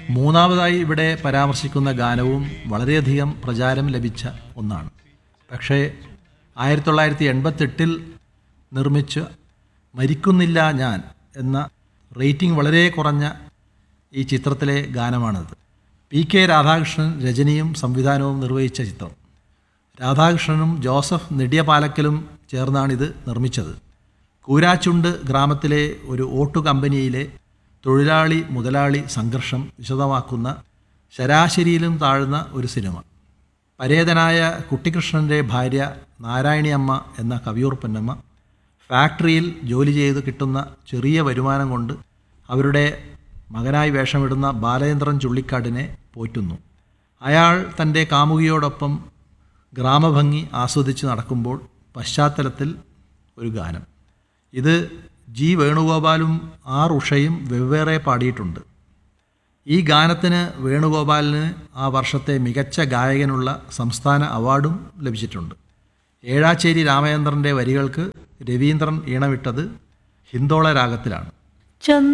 മൂന്നാമതായി ഇവിടെ പരാമർശിക്കുന്ന ഗാനവും വളരെയധികം പ്രചാരം ലഭിച്ച ഒന്നാണ് പക്ഷേ ആയിരത്തി തൊള്ളായിരത്തി എൺപത്തെട്ടിൽ നിർമ്മിച്ച മരിക്കുന്നില്ല ഞാൻ എന്ന റേറ്റിംഗ് വളരെ കുറഞ്ഞ ഈ ചിത്രത്തിലെ ഗാനമാണിത് പി കെ രാധാകൃഷ്ണൻ രചനയും സംവിധാനവും നിർവഹിച്ച ചിത്രം രാധാകൃഷ്ണനും ജോസഫ് നെടിയപാലക്കലും ചേർന്നാണിത് നിർമ്മിച്ചത് കൂരാച്ചുണ്ട് ഗ്രാമത്തിലെ ഒരു ഓട്ടു കമ്പനിയിലെ തൊഴിലാളി മുതലാളി സംഘർഷം വിശദമാക്കുന്ന ശരാശരിയിലും താഴ്ന്ന ഒരു സിനിമ പരേതനായ കുട്ടിക്കൃഷ്ണൻ്റെ ഭാര്യ നാരായണിയമ്മ എന്ന കവിയൂർ പൊന്നമ്മ ഫാക്ടറിയിൽ ജോലി ചെയ്ത് കിട്ടുന്ന ചെറിയ വരുമാനം കൊണ്ട് അവരുടെ മകനായി വേഷമിടുന്ന ബാലചന്ദ്രൻ ചുള്ളിക്കാടിനെ പോറ്റുന്നു അയാൾ തൻ്റെ കാമുകിയോടൊപ്പം ഗ്രാമഭംഗി ആസ്വദിച്ച് നടക്കുമ്പോൾ പശ്ചാത്തലത്തിൽ ഒരു ഗാനം ഇത് ജി വേണുഗോപാലും ആർ ഉഷയും വെവ്വേറെ പാടിയിട്ടുണ്ട് ഈ ഗാനത്തിന് വേണുഗോപാലിന് ആ വർഷത്തെ മികച്ച ഗായകനുള്ള സംസ്ഥാന അവാർഡും ലഭിച്ചിട്ടുണ്ട് ഏഴാച്ചേരി രാമചന്ദ്രൻ്റെ വരികൾക്ക് രവീന്ദ്രൻ ഈണമിട്ടത് ഹിന്ദോള രാഗത്തിലാണ് ചന്ദ്ര